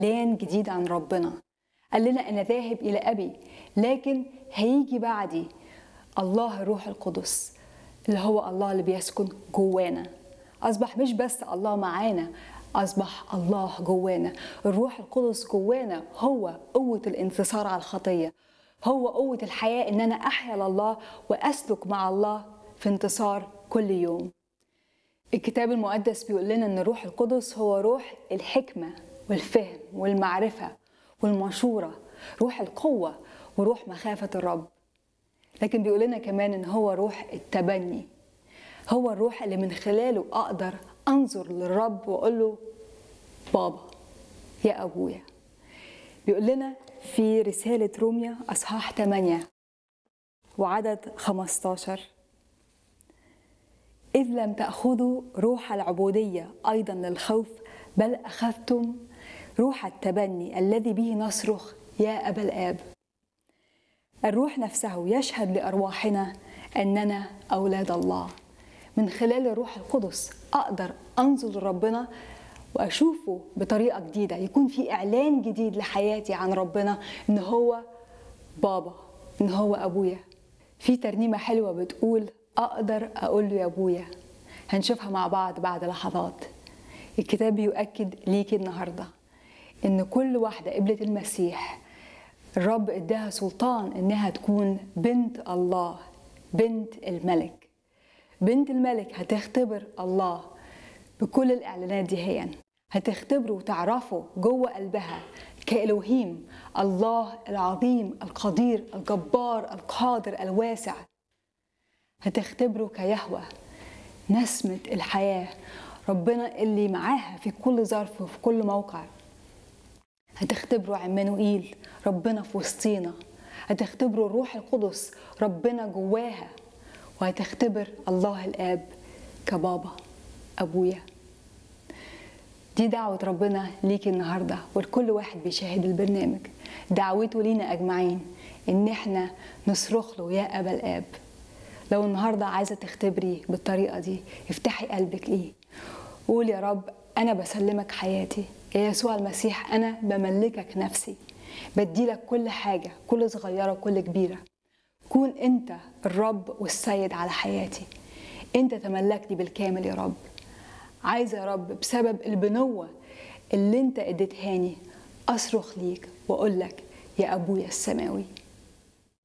اعلان جديد عن ربنا قال لنا انا ذاهب الى ابي لكن هيجي بعدي الله الروح القدس اللي هو الله اللي بيسكن جوانا اصبح مش بس الله معانا اصبح الله جوانا الروح القدس جوانا هو قوه الانتصار على الخطيه هو قوه الحياه ان انا احيا لله واسلك مع الله في انتصار كل يوم الكتاب المقدس بيقول لنا ان الروح القدس هو روح الحكمه والفهم والمعرفه والمشوره روح القوه وروح مخافه الرب لكن بيقول لنا كمان ان هو روح التبني هو الروح اللي من خلاله اقدر انظر للرب واقول له بابا يا ابويا بيقول لنا في رساله روميا اصحاح 8 وعدد 15 إذ لم تأخذوا روح العبودية أيضا للخوف بل أخذتم روح التبني الذي به نصرخ يا أبا الآب الروح نفسه يشهد لأرواحنا أننا أولاد الله من خلال الروح القدس أقدر أنظر لربنا وأشوفه بطريقة جديدة يكون في إعلان جديد لحياتي عن ربنا إن هو بابا إن هو أبويا في ترنيمة حلوة بتقول أقدر أقول له يا أبويا هنشوفها مع بعض بعد لحظات الكتاب بيؤكد ليكي النهاردة إن كل واحدة قبلت المسيح الرب اداها سلطان إنها تكون بنت الله بنت الملك بنت الملك هتختبر الله بكل الإعلانات دي هي هتختبره وتعرفه جوه قلبها كإلوهيم الله العظيم القدير الجبار القادر الواسع هتختبره كيهوى نسمة الحياة ربنا اللي معاها في كل ظرف وفي كل موقع هتختبره عمانوئيل ربنا في وسطينا هتختبره الروح القدس ربنا جواها وهتختبر الله الآب كبابا أبويا دي دعوة ربنا ليكي النهاردة ولكل واحد بيشاهد البرنامج دعوته لينا أجمعين إن إحنا نصرخ له يا أبا الآب لو النهارده عايزه تختبري بالطريقه دي افتحي قلبك ليه قول يا رب انا بسلمك حياتي يا يسوع المسيح انا بملكك نفسي بديلك كل حاجه كل صغيره وكل كبيره كون انت الرب والسيد على حياتي انت تملكني بالكامل يا رب عايزه يا رب بسبب البنوه اللي انت اديتهاني اصرخ ليك واقول لك يا ابويا السماوي